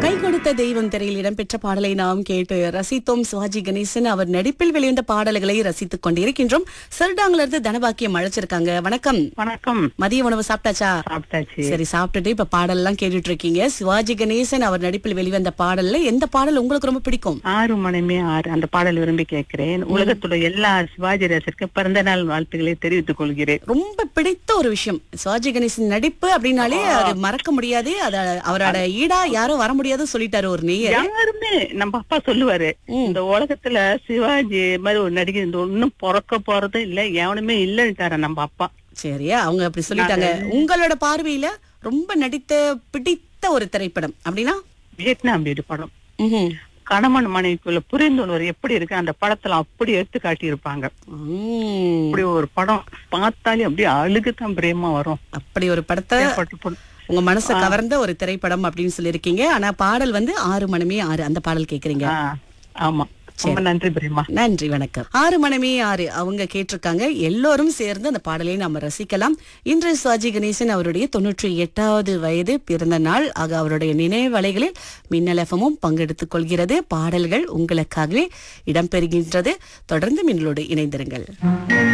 கை கொடுத்த தெய்வம் திரையில் இடம்பெற்ற பாடலை நாம் கேட்டு ரசித்தோம் சிவாஜி கணேசன் அவர் நடிப்பில் வெளிவந்த பாடல்களை ரசித்துக் கொண்டிருக்கின்றோம் செல்டாங்ல இருந்து தனபாக்கியம் அழைச்சிருக்காங்க வணக்கம் வணக்கம் மதிய உணவு சாப்பிட்டாச்சா சாப்பிட்டாச்சு சரி சாப்பிட்டுட்டு இப்ப பாடல் எல்லாம் கேட்டுட்டு இருக்கீங்க சிவாஜி கணேசன் அவர் நடிப்பில் வெளிவந்த பாடல்ல எந்த பாடல் உங்களுக்கு ரொம்ப பிடிக்கும் ஆறு மணிமே ஆறு அந்த பாடல் விரும்பி கேட்கிறேன் உலகத்துல எல்லா சிவாஜி ரசிற்கு பிறந்த நாள் வாழ்த்துக்களை தெரிவித்துக் கொள்கிறேன் ரொம்ப பிடித்த ஒரு விஷயம் சிவாஜி கணேசன் நடிப்பு அப்படின்னாலே அது மறக்க முடியாது அத அவரோட ஈடா யாரும் வர முடியாது சொல்லிட்டாரு ஒரு நேயர் யாருமே நம்ம அப்பா சொல்லுவாரு இந்த உலகத்துல சிவாஜி மாதிரி ஒரு நடிகர் இந்த ஒண்ணும் பிறக்க போறது இல்ல எவனுமே இல்லன்னுட்டாரு நம்ம அப்பா சரியா அவங்க அப்படி சொல்லிட்டாங்க உங்களோட பார்வையில ரொம்ப நடித்த பிடித்த ஒரு திரைப்படம் அப்படின்னா வியட்நாம் வீடு படம் ம்ஹும். கணவன் மனைவிக்குள்ள புரிந்துணர்வு எப்படி இருக்கு அந்த படத்துல அப்படி எடுத்து காட்டியிருப்பாங்க உம். அப்படி ஒரு படம் பார்த்தாலே அப்படியே அழுகுதான் பிரேமா வரும் அப்படி ஒரு படத்தை பட்டு படம். உங்க மனசை கவர்ந்த ஒரு திரைப்படம் அப்படின்னு சொல்லியிருக்கீங்க ஆனா பாடல் வந்து ஆறு மணமே ஆறு அந்த பாடல் கேக்குறீங்க ஆ, ஆமா ரொம்ப நன்றி பிரேமா நன்றி வணக்கம் ஆறு மணமே ஆறு அவங்க கேட்டிருக்காங்க எல்லோரும் சேர்ந்து அந்த பாடலை நாம ரசிக்கலாம் இன்று சுவாஜி கணேசன் அவருடைய தொன்னூற்றி எட்டாவது வயது பிறந்த நாள் ஆக அவருடைய நினைவலைகளில் மின்னலஃபமும் பங்கெடுத்துக் கொள்கிறது பாடல்கள் உங்களுக்காகவே இடம்பெறுகின்றது தொடர்ந்து மின்னலோடு இணைந்திருங்கள்